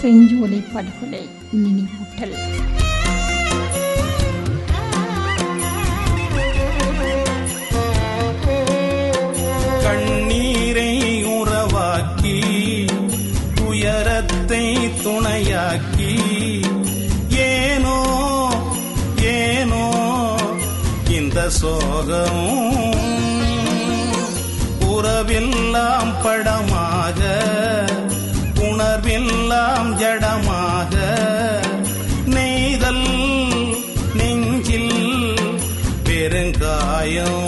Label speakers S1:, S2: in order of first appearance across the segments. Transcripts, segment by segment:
S1: செஞ்சோலை படுகொலை நினைவூட்டல்
S2: கண்ணீரை உறவாக்கி துயரத்தை துணையாக்கி ஏனோ ஏனோ இந்த சோகம் உறவெல்லாம் படமாக உணர்வெல்லாம் ஜடமாக நெய்தல் நெஞ்சில் பெருங்காயம்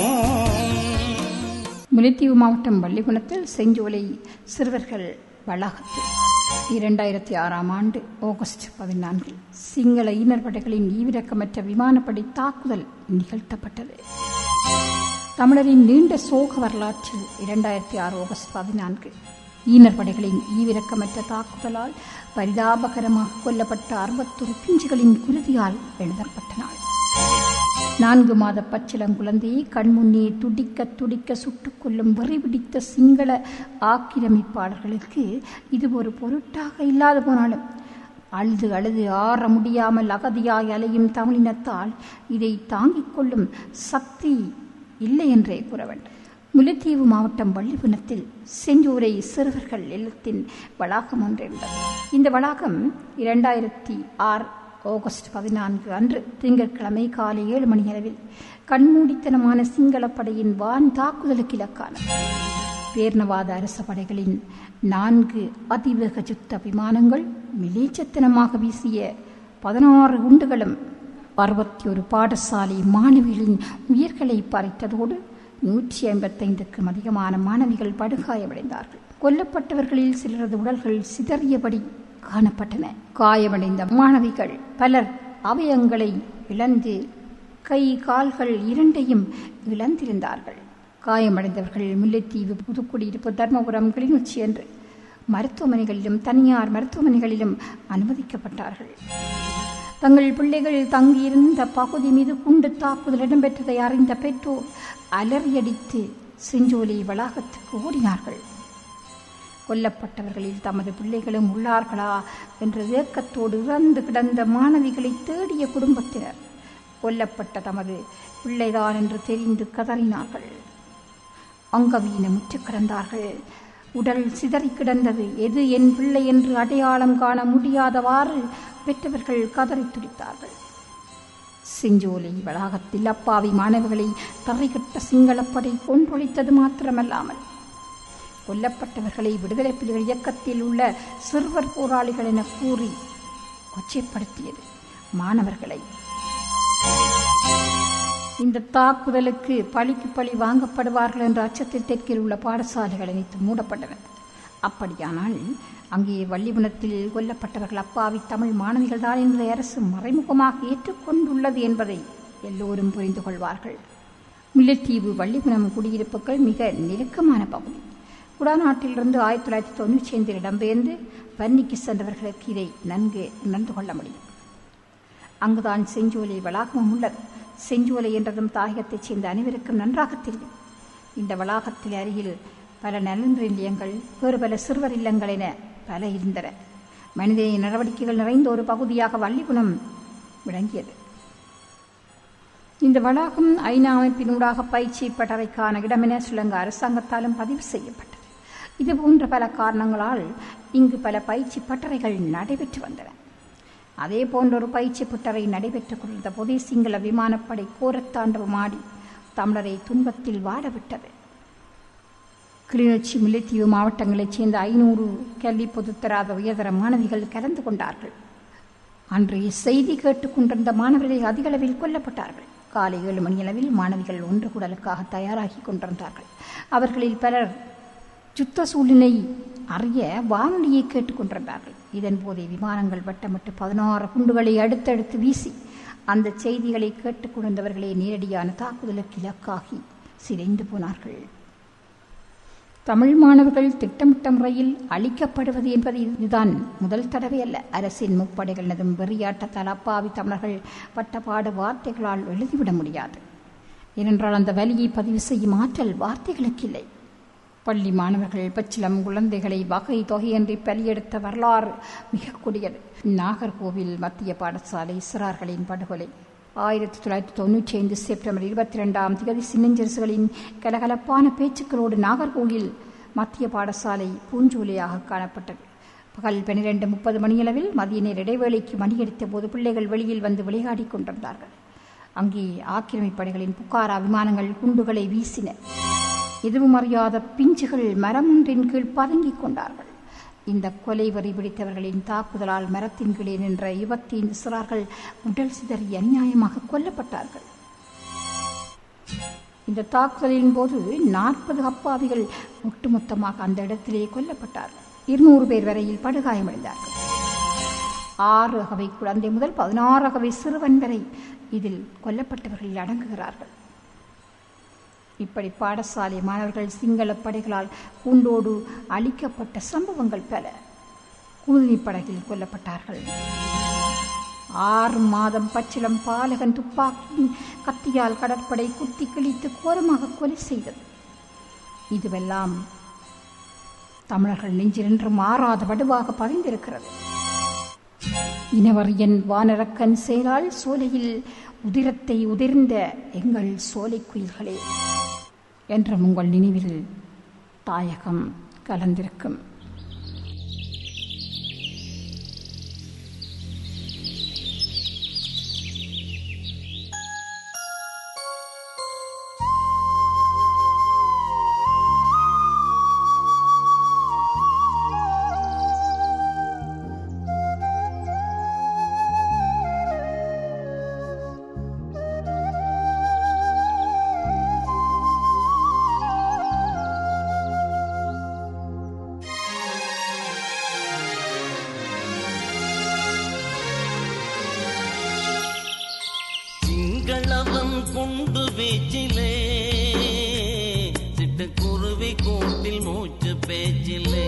S1: முல்லைத்தீவு மாவட்டம் வள்ளிகுணத்தில் செஞ்சோலை சிறுவர்கள் வளாகத்தில் இரண்டாயிரத்தி ஆறாம் ஆண்டு ஆகஸ்ட் பதினான்கில் சிங்கள ஈனர் படைகளின் ஈவிரக்கமற்ற விமானப்படை தாக்குதல் நிகழ்த்தப்பட்டது தமிழரின் நீண்ட சோக வரலாற்றில் இரண்டாயிரத்தி ஆறு ஆகஸ்ட் பதினான்கு ஈனர் படைகளின் ஈவிரக்கமற்ற தாக்குதலால் பரிதாபகரமாக கொல்லப்பட்ட அறுபத்தொரு பிஞ்சுகளின் குருதியால் எழுதப்பட்ட நாள் நான்கு மாத பச்சிளங்குழந்தையை கண்முன்னே துடிக்க துடிக்க சுட்டுக் கொல்லும் வெறி பிடித்த சிங்கள ஆக்கிரமிப்பாளர்களுக்கு இது ஒரு பொருட்டாக இல்லாது போனாலும் அழுது அழுது ஆற முடியாமல் அகதியாய் அலையும் தமிழினத்தால் இதை தாங்கிக் கொள்ளும் சக்தி இல்லை என்றே கூற வேண்டும் முல்லைத்தீவு மாவட்டம் வள்ளிபுணத்தில் செஞ்சூரை சிறுவர்கள் இல்லத்தின் வளாகம் ஒன்றிருந்தது இந்த வளாகம் இரண்டாயிரத்தி ஆறு ஆகஸ்ட் பதினான்கு அன்று திங்கட்கிழமை காலை ஏழு மணி அளவில் கண்மூடித்தனமான சிங்களப்படையின் வான் தாக்குதலுக்கு இலக்கானது பேர்ணவாத அரச படைகளின் நான்கு அதிவேக யுத்த விமானங்கள் மிலேச்சத்தனமாக வீசிய பதினாறு குண்டுகளும் அறுபத்தி ஒரு பாடசாலை மாணவிகளின் உயிர்களை பறித்ததோடு நூற்றி ஐம்பத்தைந்துக்கும் அதிகமான மாணவிகள் படுகாயமடைந்தார்கள் கொல்லப்பட்டவர்களில் சிலரது உடல்கள் சிதறியபடி காணப்பட்டன காயமடைந்த மாணவிகள் பலர் அவயங்களை இழந்து கை கால்கள் இரண்டையும் இழந்திருந்தார்கள் காயமடைந்தவர்கள் முல்லைத்தீவு புதுக்குடியிருப்பு தர்மபுரம் கிளிநொச்சி என்று மருத்துவமனைகளிலும் தனியார் மருத்துவமனைகளிலும் அனுமதிக்கப்பட்டார்கள் தங்கள் பிள்ளைகள் தங்கியிருந்த பகுதி மீது குண்டு தாக்குதல் இடம்பெற்றதை அறிந்த பெற்றோர் அலறியடித்து செஞ்சோலை வளாகத்துக்கு ஓடினார்கள் கொல்லப்பட்டவர்களில் தமது பிள்ளைகளும் உள்ளார்களா என்ற ஏக்கத்தோடு இறந்து கிடந்த மாணவிகளை தேடிய குடும்பத்தினர் கொல்லப்பட்ட தமது பிள்ளைதான் என்று தெரிந்து கதறினார்கள் அங்கவீனமுற்று கிடந்தார்கள் உடல் சிதறி கிடந்தது எது என் பிள்ளை என்று அடையாளம் காண முடியாதவாறு பெற்றவர்கள் கதறி துடித்தார்கள் செஞ்சோலை வளாகத்தில் அப்பாவி மாணவர்களை தரைகட்ட சிங்களப்படை கொன்றொழித்தது மாத்திரமல்லாமல் கொல்லப்பட்டவர்களை விடுதலை புலிகள் இயக்கத்தில் உள்ள சிறுவர் போராளிகள் என கூறி கொச்சைப்படுத்தியது மாணவர்களை இந்த தாக்குதலுக்கு பழிக்கு பழி வாங்கப்படுவார்கள் என்ற அச்சத்தில் தெற்கில் உள்ள பாடசாலைகள் அனைத்து மூடப்பட்டன அப்படியானால் அங்கே வள்ளிபுணத்தில் கொல்லப்பட்டவர்கள் அப்பாவி தமிழ் மாணவிகள் தான் என்பதை அரசு மறைமுகமாக ஏற்றுக்கொண்டுள்ளது என்பதை எல்லோரும் புரிந்து கொள்வார்கள் முல்லைத்தீவு வள்ளிபுணம் குடியிருப்புகள் மிக நெருக்கமான பகுதி குடாநாட்டிலிருந்து ஆயிரத்தி தொள்ளாயிரத்தி தொண்ணூற்றி ஐந்தில் இடம்பெயர்ந்து வன்னிக்கு சென்றவர்களுக்கு இதை நன்கு உணர்ந்து கொள்ள முடியும் அங்குதான் செஞ்சோலை வளாகமும் உள்ளது செஞ்சோலை என்றதும் தாயகத்தைச் சேர்ந்த அனைவருக்கும் நன்றாக தெரியும் இந்த வளாகத்தில் அருகில் பல நலன் நிலையங்கள் வேறு பல சிறுவர் இல்லங்கள் என பல இருந்தன மனித நடவடிக்கைகள் நிறைந்த ஒரு பகுதியாக வள்ளிகுணம் விளங்கியது இந்த வளாகம் ஐநா அமைப்பினூடாக பயிற்சி பட்டறைக்கான இடமென ஸ்ரீலங்கா அரசாங்கத்தாலும் பதிவு செய்யப்பட்டது இதுபோன்ற பல காரணங்களால் இங்கு பல பயிற்சி பட்டறைகள் நடைபெற்று வந்தன அதே போன்ற ஒரு பயிற்சி பட்டறை நடைபெற்றுக் கொண்டிருந்த போதே சிங்கள விமானப்படை கோரத்தாண்டவமாடி தமிழரை துன்பத்தில் வாடவிட்டது கிளிநொச்சி முல்லைத்தீவு மாவட்டங்களைச் சேர்ந்த ஐநூறு கல்வி பொதுத்தராத உயர்தர மாணவிகள் கலந்து கொண்டார்கள் அன்றைய செய்தி கேட்டுக்கொண்டிருந்த மாணவர்கள் அதிகளவில் கொல்லப்பட்டார்கள் காலை ஏழு மணியளவில் மாணவிகள் ஒன்று குடலுக்காக தயாராகி கொண்டிருந்தார்கள் அவர்களில் பலர் யுத்த சூழ்நிலை அறிய வானொலியை கேட்டுக்கொண்டிருந்தார்கள் இதன் போதே விமானங்கள் வட்டமிட்டு பதினாறு குண்டுகளை அடுத்தடுத்து வீசி அந்த செய்திகளை கேட்டுக்கொண்டிருந்தவர்களே நேரடியான தாக்குதலுக்கு இலக்காகி சிதைந்து போனார்கள் தமிழ் மாணவர்கள் திட்டமிட்ட முறையில் அழிக்கப்படுவது என்பது இதுதான் முதல் தடவை அல்ல அரசின் முப்படைகளினதும் வெறியாட்டத்தால் அப்பாவி தமிழர்கள் பட்டப்பாடு வார்த்தைகளால் எழுதிவிட முடியாது ஏனென்றால் அந்த வலியை பதிவு செய்யும் ஆற்றல் வார்த்தைகளுக்கு இல்லை பள்ளி மாணவர்கள் பச்சிலம் குழந்தைகளை வகை தொகையின்றி பலியெடுத்த வரலாறு மிக கொடியது நாகர்கோவில் மத்திய பாடசாலை சிறார்களின் படுகொலை ஆயிரத்தி தொள்ளாயிரத்தி தொண்ணூற்றி ஐந்து செப்டம்பர் இருபத்தி ரெண்டாம் தேதி சின்னஞ்சரிசுகளின் கலகலப்பான பேச்சுக்களோடு நாகர்கோவில் மத்திய பாடசாலை பூஞ்சோலையாக காணப்பட்டது பகல் பனிரெண்டு முப்பது மணியளவில் மதிய நேர இடைவேளைக்கு மணியடித்த போது பிள்ளைகள் வெளியில் வந்து விளையாடிக் கொண்டிருந்தார்கள் அங்கே ஆக்கிரமிப்படைகளின் புக்காரா விமானங்கள் குண்டுகளை வீசின எதுவும் அறியாத பிஞ்சுகள் மரமொன்றின் கீழ் பதுங்கிக் கொண்டார்கள் இந்த கொலை வரி பிடித்தவர்களின் தாக்குதலால் மரத்தின் கீழே நின்ற இருபத்தி ஐந்து சிறார்கள் உடல் சிதறி அநியாயமாக கொல்லப்பட்டார்கள் இந்த தாக்குதலின் போது நாற்பது அப்பாவிகள் ஒட்டுமொத்தமாக அந்த இடத்திலே கொல்லப்பட்டார்கள் இருநூறு பேர் வரையில் படுகாயமடைந்தார்கள் ஆறு அகவை குழந்தை முதல் பதினாறு அகவை சிறுவன் வரை இதில் கொல்லப்பட்டவர்களில் அடங்குகிறார்கள் இப்படி பாடசாலை மாணவர்கள் சிங்கள படைகளால் கூண்டோடு அழிக்கப்பட்ட சம்பவங்கள் பல குருதி படகில் கொல்லப்பட்டார்கள் ஆறு மாதம் பச்சிலம் பாலகன் துப்பாக்கியின் கத்தியால் கடற்படை குத்தி கிழித்து கோரமாக கொலை செய்தது இதுவெல்லாம் தமிழர்கள் நெஞ்சினின்று மாறாத வடுவாக பதிந்திருக்கிறது இனவரியன் வானரக்கன் செயலால் சோலையில் உதிரத்தை உதிர்ந்த எங்கள் சோலை குயில்களே என்றும் உங்கள் நினைவில் தாயகம் கலந்திருக்கும்
S3: சிங்களவன் குண்டு வீச்சிலே சிட்டுக்குருவி கூட்டில் மூச்சு பேச்சிலே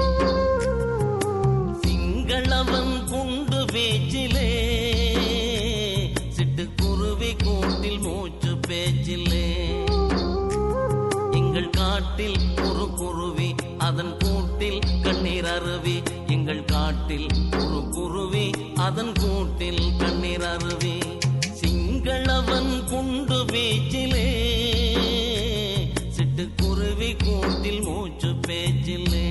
S3: சிங்களவன் குண்டு வீச்சிலே சிட்டுக்குருவி கூட்டில் மூச்சு பேச்சிலே எங்கள் காட்டில் ஒரு குருவி அதன் கூட்டில் கண்ணீர் அருவி எங்கள் காட்டில் ஒரு குருவி அதன் கூட்டில் கண்ணீர் அருவி சிங்களவன் குண்டு வீச்சிலே சிட்டுக்குருவி கூட்டில் மூச்சு பேச்சிலே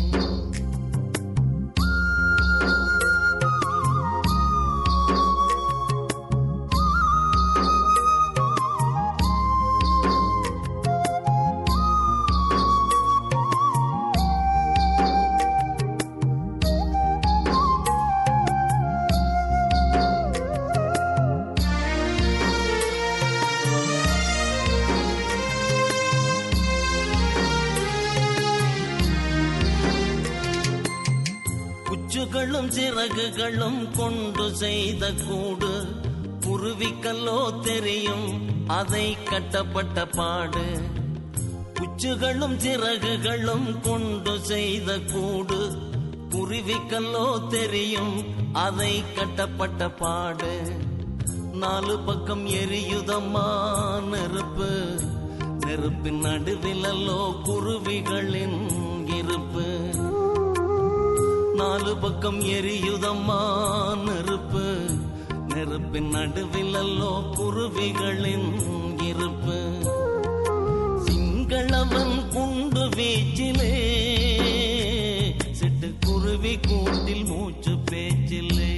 S3: குச்சுகளும் சிறகுகளும் கொண்டு செய்த கூடு குருவிக்கல்லோ தெரியும் அதை கட்டப்பட்ட பாடு குச்சுகளும் சிறகுகளும் கொண்டு செய்த கூடு குருவிக்கல்லோ தெரியும் அதை கட்டப்பட்ட பாடு நாலு பக்கம் எரியுதம்மா நெருப்பு நெருப்பின் நடுவிலல்லோ குருவிகளின் இருப்பு நாலு பக்கம் எரியுதம்மா நெருப்பு நெருப்பின் நடுவிலல்லோ குருவிகளின் இருப்பு சிங்களவன் குண்டு வீச்சிலே சிட்டு குருவி கூட்டில் மூச்சு பேச்சிலே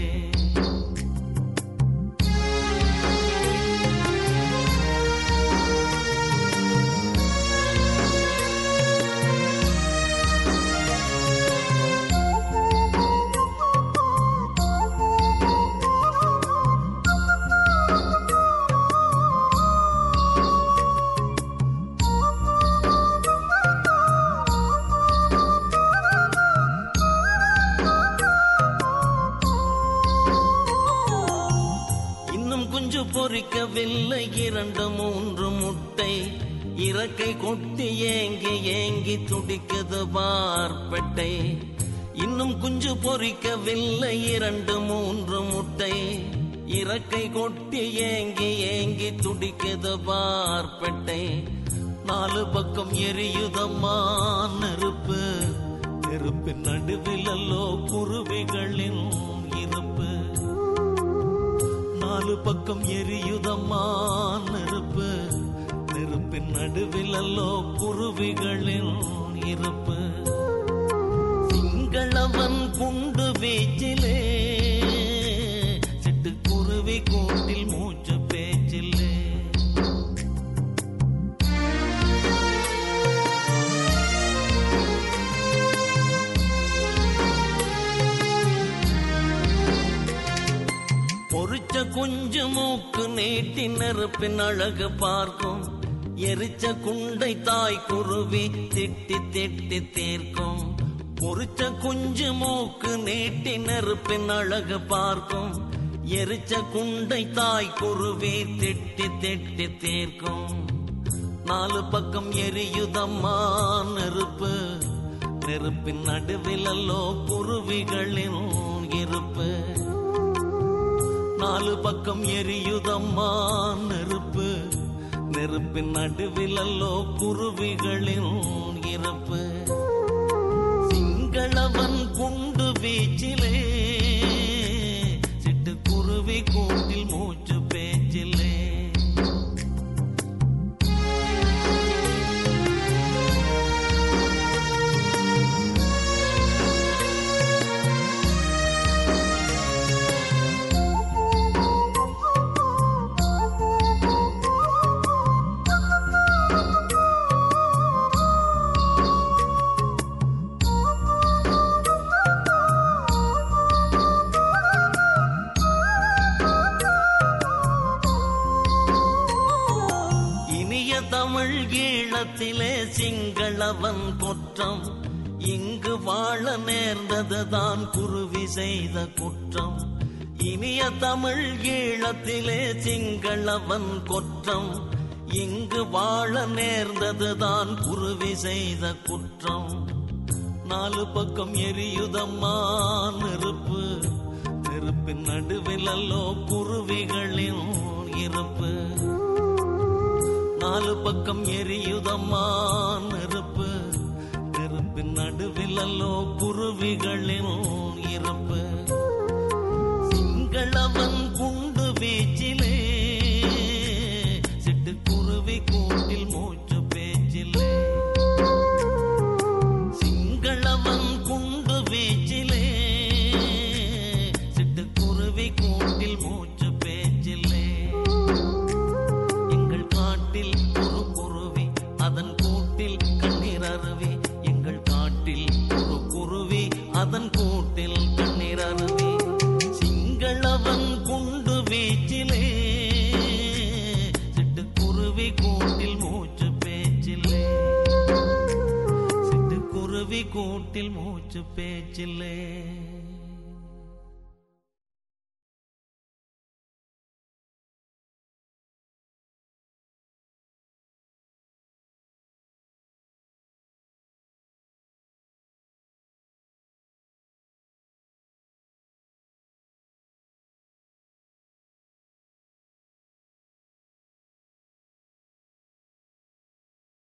S3: இன்னும் குஞ்சு பொறிக்கவில்லை இரண்டு மூன்று முட்டை இறக்கை கொட்டி ஏங்கி ஏங்கி துடிக்குது பார்ப்பெட்டை இன்னும் குஞ்சு பொறிக்கவில்லை இரண்டு மூன்று முட்டை இறக்கை கொட்டி ஏங்கி ஏங்கி துடிக்குது பார்ப்பெட்டை நாலு பக்கம் எரியுதம்மா நெருப்பின் நடுவிலல்லோ குருவிகளின் இருப்பு நாலு பக்கம் எரியுதம்மா நெருப்பு நெருப்பின் நடுவிலல்லோ குருவிகளின் இருப்பு சிங்களவன் குண்டு வீச்சிலே சிட்டுக்குருவி கூட்டில் மூச்சு பேச்சில்லே பொறிச்ச குஞ்சு மூக்கு நீட்டி நெருப்பின் அழகு பார்க்கும் எரிச்ச குண்டை தாய் குருவி திட்டி திட்டி தீர்க்கும் பொறிச்ச குஞ்சு மூக்கு நீட்டி நெருப்பின் அழகு பார்க்கும் எரிச்ச குண்டை தாய் குருவி திட்டி திட்டி தீர்க்கும் நாலு பக்கம் எரியுதம்மா நெருப்பு நெருப்பின் நடுவிலல்லோ குருவிகளின் இருப்பு நாலு பக்கம் எரியுதம்மா நெருப்பு நெருப்பின் நடுவிலல்லோ குருவிகளின் இருப்பு சிங்களவன் குண்டு வீச்சிலே சிட்டு குருவி கூட்டில் மூச்சு பேச்சிலே இனிய தமிழ் ஈழத்திலே சிங்களவன் குற்றம் இங்கு வாழ நேர்ந்ததுதான் குருவி செய்த குற்றம் இனிய தமிழ் ஈழத்திலே சிங்களவன் குற்றம் இங்கு வாழ நேர்ந்ததுதான் குருவி செய்த குற்றம் நாலு பக்கம் எரியுதம்மா நெருப்பு நெருப்பின் நடுவிலல்லோ குருவிகளின் இருப்பு நாலு பக்கம் எரியுதம்மா நெருப்பு நெருப்பின் நடுவிலல்லோ குருவிகளின் இருப்பு சிங்களவன் குண்டு வீச்சிலே சிட்டு குருவி கூட்டில் மூச்சு பேச்சிலே சிங்களவன் குண்டு வீச்சிலே சிட்டு குருவி கூட்டில் மூச்சு பேச்சிலே எங்கள் காட்டில் ஒரு குருவி அதன் கூட்டில் கண்ணீர் அருவி எங்கள் காட்டில் ஒரு குருவி அதன் கூட்டில் கண்ணீர் அருவி சிங்களவன் குண்டு வீச்சிலே சிட்டு குருவி கூட்டில் மூச்சு பேச்சில்லே சிட்டு குருவி கூட்டில் மூச்சு பேச்சில்லே